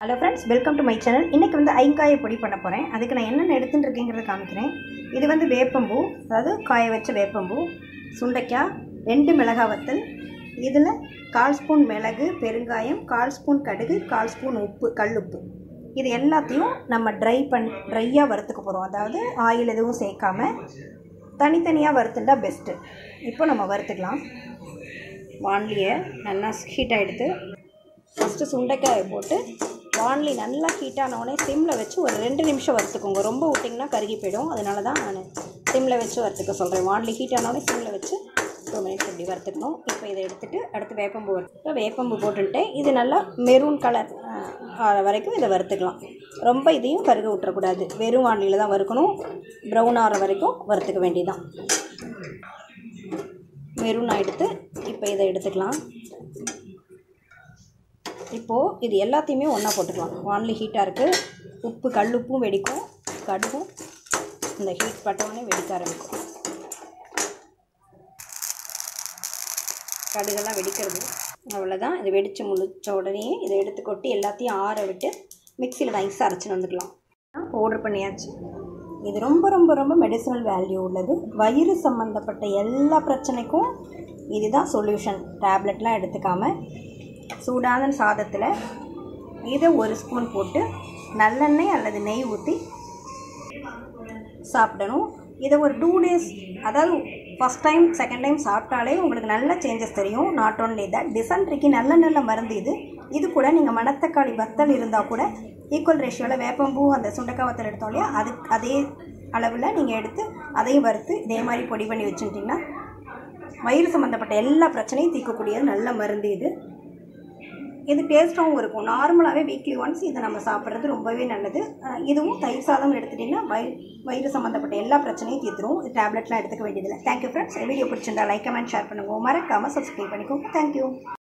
hello friends welcome to my channel இன்றைக்கி வந்து ஐங்காய பொடி பண்ண போகிறேன் அதுக்கு நான் என்னென்ன எடுத்துட்டு இருக்கேங்கிறத காமிக்கிறேன் இது வந்து வேப்பம்பூ அதாவது காய வச்ச வேப்பம்பூ சுண்டைக்காய் ரெண்டு மிளகாய் வத்தல் இதில் கால் ஸ்பூன் மிளகு பெருங்காயம் கால் ஸ்பூன் கடுகு கால் ஸ்பூன் உப்பு கல்லுப்பு இது எல்லாத்தையும் நம்ம ட்ரை பண் ட்ரையாக வறுத்துக்க போகிறோம் அதாவது ஆயில் எதுவும் சேர்க்காம தனித்தனியாக வறுத்துட்டா பெஸ்ட்டு இப்போ நம்ம வறுத்துக்கலாம் வான்லியை நல்லா ஹீட்டாக எடுத்து ஃபஸ்ட்டு சுண்டைக்காயை போட்டு வான்லி நல்லா ஹீட் ஆனவுடனே சிம்மில் வச்சு ஒரு ரெண்டு நிமிஷம் வறுத்துக்கோங்க ரொம்ப விட்டிங்கன்னா கருகி போயிடும் அதனால தான் நான் சிம்மில் வச்சு வறுத்துக்க சொல்கிறேன் வான்லி ஹீட் ஆனவுடனே சிம்மில் வச்சு டூ மினிட்ஸ் இப்படி வறுத்துக்கணும் இப்போ இதை எடுத்துகிட்டு அடுத்து வேப்பம்பூ வறுத்து வேப்பம்பூ போட்டுட்டு இது நல்லா மெரூன் கலர் ஆகிற வரைக்கும் இதை வறுத்துக்கலாம் ரொம்ப இதையும் கருக விட்டுறக்கூடாது வெறும் வான்லியில் தான் வறுக்கணும் ப்ரௌன் ஆகிற வரைக்கும் வறுத்துக்க வேண்டியதான் மெரூன் எடுத்து இப்போ இதை எடுத்துக்கலாம் இப்போது இது எல்லாத்தையுமே ஒன்றா போட்டுக்கலாம் வான்லி ஹீட்டாக இருக்குது உப்பு கல் உப்பும் வெடிக்கும் கடுகும் இந்த ஹீட் பட்டவுடனே வெடிக்க ஆரம்பிக்கும் கடுகெல்லாம் வெடிக்கிறது அவ்வளோதான் இது வெடித்து முடித்த உடனே இதை எடுத்து கொட்டி எல்லாத்தையும் ஆற விட்டு மிக்சியில் நைஸாக அரைச்சின்னு வந்துக்கலாம் பவுடர் பண்ணியாச்சு இது ரொம்ப ரொம்ப ரொம்ப மெடிசனல் வேல்யூ உள்ளது வயிறு சம்மந்தப்பட்ட எல்லா பிரச்சனைக்கும் இதுதான் சொல்யூஷன் டேப்லெட்லாம் எடுத்துக்காமல் சூடான சாதத்தில் இதை ஒரு ஸ்பூன் போட்டு நல்லெண்ணெய் அல்லது நெய் ஊற்றி சாப்பிடணும் இதை ஒரு டூ டேஸ் அதாவது ஃபஸ்ட் டைம் செகண்ட் டைம் சாப்பிட்டாலே உங்களுக்கு நல்ல சேஞ்சஸ் தெரியும் நாட் ஓன்லி தட் டிசன்ட்ரிக்கு நல்ல நல்ல மருந்து இது இது கூட நீங்கள் மணத்தக்காளி வத்தல் இருந்தால் கூட ஈக்குவல் ரேஷியோவில் வேப்பம்பூ அந்த சுண்டக்காய் வத்தல் எடுத்தோம் இல்லையா அது அதே அளவில் நீங்கள் எடுத்து அதையும் வறுத்து இதே மாதிரி பொடி பண்ணி வச்சுட்டிங்கன்னா வயிறு சம்மந்தப்பட்ட எல்லா பிரச்சனையும் தீர்க்கக்கூடிய நல்ல மருந்து இது இது டேஸ்ட்டாகவும் இருக்கும் நார்மலாகவே வீக்லி ஒன்ஸ் இதை நம்ம சாப்பிட்றது ரொம்பவே நல்லது இதுவும் தயிர் சாதம் எடுத்துட்டிங்கன்னா வயிறு வயிறு சம்மந்தப்பட்ட எல்லா பிரச்சனையும் தீர்த்துரும் இது டேப்லெட்லாம் எடுத்துக்க வேண்டியதில்லை தேங்க்யூ ஃப்ரெண்ட்ஸ் வீடியோ பிடிச்சிருந்தா லைக் கமெண்ட் ஷேர் பண்ணுங்கள் மறக்காமல் சப்ஸ்கிரைப் பண்ணிக்கோங்க தேங்க்யூ